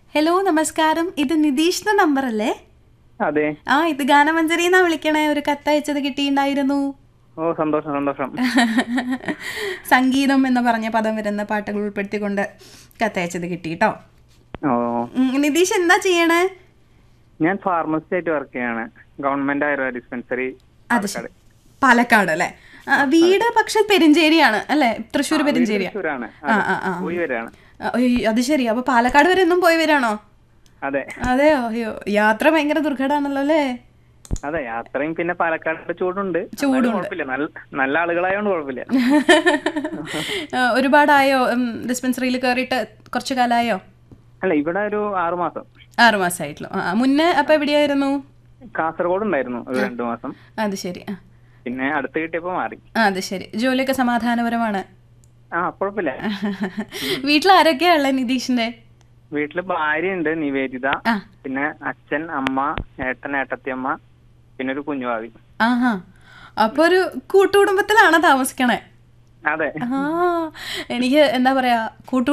Hello നമസ്കാരം ഇത് നിതീഷിന്റെ number അല്ലേ അതെ ആ ഇത് ഗാനമഞ്ജരി എന്നാ വിളിക്കണേ ഒരു കത്തയച്ചത് കിട്ടിയിട്ടുണ്ടായിരുന്നു ഓ സന്തോഷം സന്തോഷം സംഗീതം എന്ന് പറഞ്ഞ പദം വരുന്ന പാട്ടുകൾ ഉൾപ്പെടുത്തിക്കൊണ്ട് കത്തയച്ചത് കിട്ടി കേട്ടോ ഓ നിതീഷ് എന്താ ചെയ്യണേ ഞാൻ ഫാർമസി ആയിട്ട് വർക്ക് ചെയ്യാണ് ഗവൺമെന്റ് ആയുർവേദ ഡിസ്പെൻസറി അത് ശരി പാലക്കാട് അല്ലേ ആ, വീട് പക്ഷെ പെരിഞ്ചേരിയാണ് അല്ലേ തൃശ്ശൂർ പെരിഞ്ചേരിയാ തൃശ്ശൂരാണ് ആ ആ ആ പോയി വരികയാണ് ആ, ഉയ്യ്, അത് ശരി അപ്പൊ പാലക്കാട് വരെ ഒന്നും പോയി വരാണോ അതെ അതെയോ അയ്യോ യാത്ര ഭയങ്കര ദുർഘടാണല്ലോ അല്ലേ അതെ യാത്രയും പിന്നെ പാലക്കാട് ചൂടുണ്ട് ചൂടുണ്ട്. എന്നാലും കുഴപ്പമില്ല നല്ല നല്ല ആളുകളായോണ്ട് കുഴപ്പമില്ല ആ, ഒരുപാടായോ ഡിസ്പെൻസറിയിൽ കയറിയിട്ട് കുറച്ചു കാലമായോ അല്ല ഇവിടെ ഒരു ആറു മാസം ആറു മാസമായിട്ടുള്ളൂ ആ മുന്നേ അപ്പൊ എവിടെയായിരുന്നു കാസർഗോഡ് ഉണ്ടായിരുന്നു ഒരു രണ്ടു മാസം അത് ശരി ആ പിന്നെ അടുത്ത് കിട്ടിയപ്പോ മാറി ആ, അത് ശരി ജോലിയൊക്കെ സമാധാനപരമാണ് ആ കുഴപ്പമില്ല വീട്ടിൽ ആരൊക്കെയാ ഉള്ളത് നിതീഷിന്റെ വീട്ടില് ഭാര്യയുണ്ട് നിവേദിത ആ പിന്നെ അച്ഛൻ അമ്മ ഏട്ടൻ ഏട്ടത്തിയമ്മ പിന്നെ ഒരു കുഞ്ഞുഭാവി ആഹാ അപ്പൊ ഒരു കൂട്ടുകുടുംബത്തിലാണ് താമസിക്കണേ അതെ ആ എനിക്ക് എന്താ പറയാ കൂട്ടു